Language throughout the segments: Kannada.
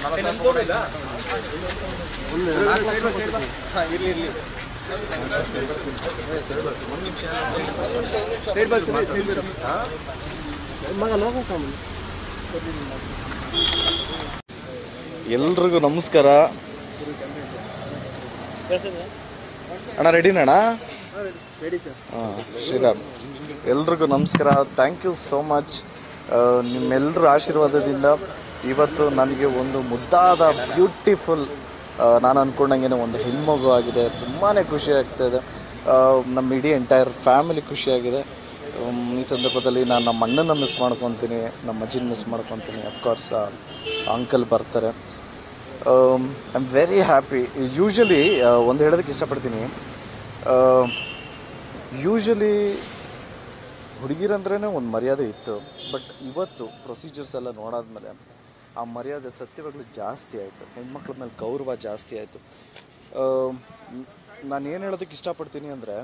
ಎಲ್ರಿಗೂ ನಮಸ್ಕಾರ ಅಣ್ಣ ರೆಡಿನಾ ಅಣ್ಣ ಹಾಂ ಶ್ರೀರಾಮ್ ಎಲ್ರಿಗೂ ನಮಸ್ಕಾರ ಥ್ಯಾಂಕ್ ಯು ಸೋ ಮಚ್ ನಿಮ್ಮೆಲ್ಲರ ಆಶೀರ್ವಾದದಿಂದ ಇವತ್ತು ನನಗೆ ಒಂದು ಮುದ್ದಾದ ಬ್ಯೂಟಿಫುಲ್ ನಾನು ಅಂದ್ಕೊಂಡಂಗೆ ಒಂದು ಹೆಣ್ಮಗು ಆಗಿದೆ ತುಂಬಾ ಖುಷಿ ಆಗ್ತಾಯಿದೆ ನಮ್ಮ ಇಡೀ ಎಂಟೈರ್ ಫ್ಯಾಮಿಲಿ ಖುಷಿಯಾಗಿದೆ ಉಮ್, ಈ ಸಂದರ್ಭದಲ್ಲಿ ನಾನು ನಮ್ಮ ಅಣ್ಣನ ಮಿಸ್ ಮಾಡ್ಕೊತೀನಿ ನಮ್ಮ ಅಜ್ಜಿನ ಮಿಸ್ ಮಾಡ್ಕೊತೀನಿ ಅಫ್ಕೋರ್ಸ್ ಅಂಕಲ್ ಬರ್ತಾರೆ I am very happy usually ಒಂದು ಹೇಳೋದಕ್ಕೆ ಇಷ್ಟಪಡ್ತೀನಿ ಯೂಶ್ವಲಿ ಹುಡುಗಿರಂದ್ರೇ ಒಂದು ಮರ್ಯಾದೆ ಇತ್ತು ಬಟ್ ಇವತ್ತು ಪ್ರೊಸೀಜರ್ಸ್ ಎಲ್ಲ ನೋಡಾದ್ಮೇಲೆ ಆ ಮರ್ಯಾದೆ ಸತ್ಯವಾಗ್ಲೂ ಜಾಸ್ತಿ ಆಯಿತು ಹೆಣ್ಮಕ್ಳ ಮೇಲೆ ಗೌರವ ಜಾಸ್ತಿ ಆಯಿತು ನಾನು ಏನು ಹೇಳೋದಕ್ಕೆ ಇಷ್ಟಪಡ್ತೀನಿ ಅಂದರೆ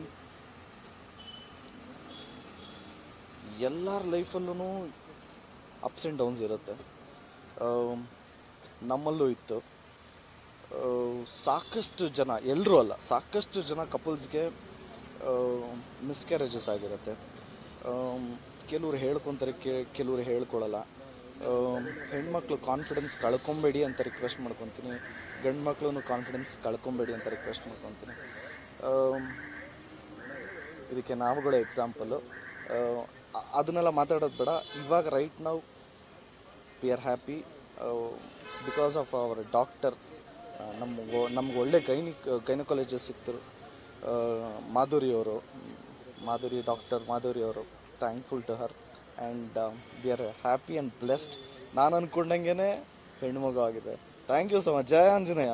ಎಲ್ಲರ ಲೈಫಲ್ಲೂ ಅಪ್ಸ್ ಆ್ಯಂಡ್ ಡೌನ್ಸ್ ಇರುತ್ತೆ ಆಮ್, ನಮ್ಮಲ್ಲೂ ಇತ್ತು ಆ, ಸಾಕಷ್ಟು ಜನ ಎಲ್ಲರೂ ಅಲ್ಲ ಸಾಕಷ್ಟು ಜನ ಕಪಲ್ಸ್ಗೆ ಮಿಸ್ಕ್ಯಾರೇಜಸ್ ಆಗಿರುತ್ತೆ ಆಮ್, ಕೆಲವ್ರು ಹೇಳ್ಕೊತಾರೆ ಕೆ ಕೆಲವ್ರು ಹೇಳ್ಕೊಳಲ್ಲ ಆಮ್, ಹೆಣ್ಮಕ್ಳು ಕಾನ್ಫಿಡೆನ್ಸ್ ಕಳ್ಕೊಬೇಡಿ ಅಂತ ರಿಕ್ವೆಸ್ಟ್ ಮಾಡ್ಕೊತೀನಿ ಗಂಡು ಮಕ್ಳು ಕಾನ್ಫಿಡೆನ್ಸ್ ಕಳ್ಕೊಬೇಡಿ ಅಂತ ರಿಕ್ವೆಸ್ಟ್ ಮಾಡ್ಕೊತೀನಿ ಆಮ್, ಇದಕ್ಕೆ ನಾವುಗಳೇ ಎಕ್ಸಾಂಪಲು ಅದನ್ನೆಲ್ಲ ಮಾತಾಡೋದು ಬೇಡ ಇವಾಗ ರೈಟ್ ನಾವು we are happy because of our doctor ನಮ್ಗೆ ನಮ್ಗೆ ಒಳ್ಳೆ ಗೈನಿಕ್ ಗೈನಕಾಲಜಿಸ್ಟ್ ಸಿಕ್ತರು ಆ, ಮಾಧುರಿ ಅವರು ಮಾಧುರಿ ಡಾಕ್ಟರ್ ಮಾಧುರಿ ಅವರು thankful to her and we are happy and blessed ನಾನು ಅಂದ್ಕೊಂಡಂಗೆ ಹೆಣ್ಮಗು ಆಗಿದೆ ಥ್ಯಾಂಕ್ ಯು ಸೊ ಮಚ್ ಜಯ ಆಂಜನೇಯ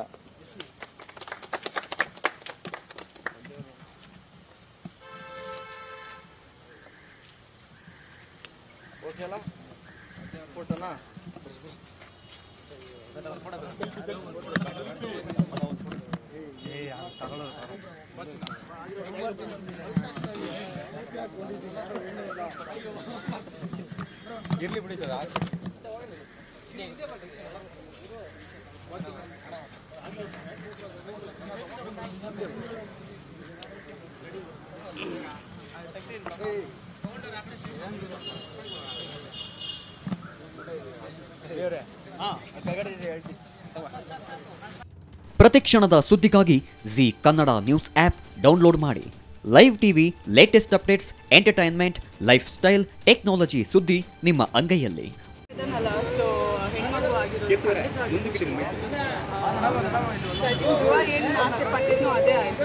ಓಕೆ ಅಲ್ಲ ಫೋಟೋನಾ ಪ್ರತಿಕ್ಷಣದ ಸುದ್ದಿಗಾಗಿ Zee Kannada news app download ಮಾಡಿ live TV latest updates entertainment lifestyle technology ಸುದ್ದಿ ನಿಮ್ಮ ಅಂಗೈಯಲ್ಲಿ ಇದನ್ನಲ್ಲ ಸೊ ಹೆಣ್ಮಗು ಆಗಿರೋದು ಧ್ರುವ ಏನು ಆಸೆ ಪಟ್ಟಿದ್ನೋ ಅದೇ ಆಯ್ತು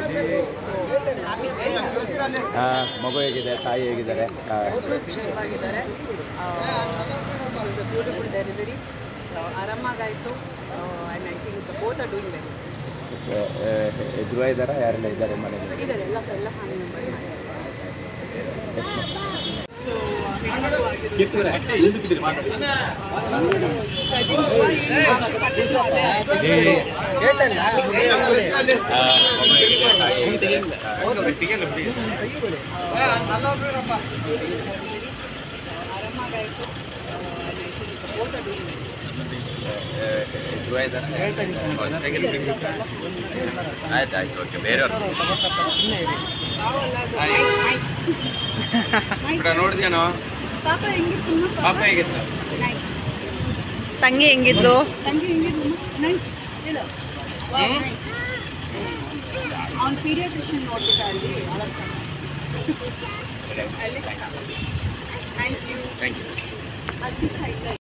ಆ, ಮಗು ಹೇಗಿದೆ ತಾಯಿ ಹೇಗಿದ್ದಾರೆ ಆ, ಖುಷಿಯಾಗಿದ್ದಾರೆ ಬ್ಯೂಟಿಫುಲ್ ಡೆಲಿವರಿ ಆರಾಮಾಗಾಯಿತು and I think both are doing well ಸ- ಆ, ಧ್ರುವ ಇದ್ದಾರಾ ಯಾರೆಲ್ಲ ಇದ್ದಾರೆ ಮನೆಯಲ್ಲಿ ಇದ್ದಾರೆ ಎಲ್ಲ ಎಲ್ಲ ಫ್ಯಾಮಿಲಿ ಮೆಂಬರ್ಸ್ ಎಷ್ಟು ಸೊ ಹೆಣ್ಮಗು ಆಗಿರೋದು ಧ್ರುವ ಏನು ಆಸೆ ಪಟ್ಟಿದ್ನೋ ಅದೇ ಆಯ್ತು ಮಗು ಹೇಗಿದೆ ತಾಯಿ ಹೇಗಿದ್ದಾರೆ ಆರಾಮಾಗಾಯಿತು ಬೋತ್ ಆರ್ ಡೂಯಿಂಗ್ ವೆಲ್ ಆ, ಧ್ರುವ ಇದ್ದಾರಾ ಆಯ್ತು ಆಯ್ತು ಓಕೆ ಬೇರೆಯವ್ರು ನಾವಲ್ಲ ಅದು ಮೈಕ್ ಮೈಕ್ ಮೈಕ್ ನೋಡಿದ್ಯಾನೋ ಪಾಪ ಹೆಂಗಿತ್ತು ಪಾಪ ಹೇಗಿತ್ತು ನೈಸ್ ತಂಗಿ ಹೆಂಗಿದ್ಲು ತಂಗಿ ಹೆಂಗಿದ್ರು ನೈಸ್ ಇಲ್ಲ ನೈಸ್ ಅವ್ನ ಪೀರಿಯಾಟ್ರಿಷನ್ ನೋಡ್ಬಿಟ್ಟ ಅಲ್ಲಿ ಒಳಗೆ ಥ್ಯಾಂಕ್ ಯು ಥ್ಯಾಂಕ್ ಯು ಹಸಿಶ ಇಲ್ಲ